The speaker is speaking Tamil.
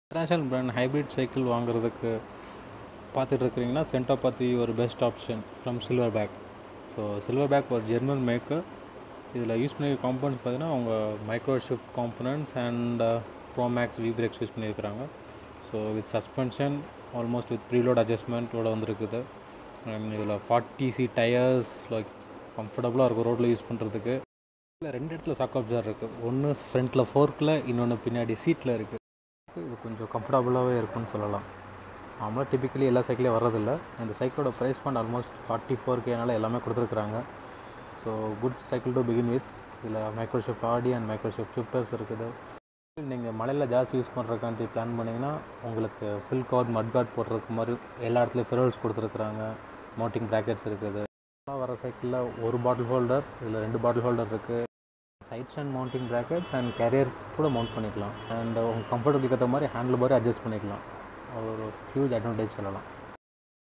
இன்டர்நேஷ்னல் பிராண்ட் ஹைப்ரிட் சைக்கிள் வாங்குறதுக்கு பார்த்துட்டு இருக்கிறீங்கன்னா சென்டோ பற்றி ஒரு best option from Silverback so Silverback ஒரு ஜெர்மன் மேக்கர் இதில் யூஸ் பண்ணியிருக்க காம்பனன்ட்ஸ் பார்த்தீங்கன்னா அவங்க micro shift components and Promax V brakes use பண்ணியிருக்கிறாங்க so with suspension almost with preload அட்ஜஸ்ட்மெண்ட்டோட வந்துருக்குது அண்ட் இதில் ஃபார்ட்டி சி டயர்ஸ் லைக் கம்ஃபர்டபுளாக இருக்கும் ரோட்டில் யூஸ் பண்ணுறதுக்கு இதில் ரெண்டு இடத்துல சாக் அப்சர் இருக்குது ஒன்று ஃப்ரண்ட்டில் ஃபோர்க்கில் இன்னொன்று பின்னாடி சீட்டில் இருக்குது இது கொஞ்சம் கம்ஃபர்டபுளாகவே இருக்கும்னு சொல்லலாம் நார்மலாக டிப்பிக்கலி எல்லா சைக்கிளையும் வர்றதில்ல இந்த சைக்கிளோட price point almost forty four கேனால எல்லாமே கொடுத்துருக்குறாங்க so good cycle to begin with இதில் மைக்ரோ ஷிஃப்ட் ஆடி அண்ட் மைக்ரோ ஷிஃப்ட் ஷிஃப்டர்ஸ் இருக்குது நீங்கள் மலையில் ஜாஸ்தி யூஸ் பண்ணுறக்காண்டி பிளான் பண்ணிங்கன்னா உங்களுக்கு ஃபுல் கவர் மட் கார்ட் போடுறதுக்கு மாதிரி எல்லா இடத்துலையும் ஃபெரல்ஸ் கொடுத்துருக்குறாங்க மவுண்டிங் ப்ராக்கெட்ஸ் இருக்குது வர சைக்கிளில் ஒரு பாட்டில் ஹோல்டர் இதில் ரெண்டு பாட்டில் ஹோல்டர் இருக்குது side stand mounting brackets and carrier கூட மவுண்ட் பண்ணிக்கலாம் அண்ட் உங்கள் கம்ஃபர்டபுளுக்கு ஏற்ற மாதிரி ஹேண்டில் பாரி அட்ஜஸ்ட் பண்ணிக்கலாம் அது ஒரு ஹியூஜ் அட்வான்டேஜ் சொல்லலாம்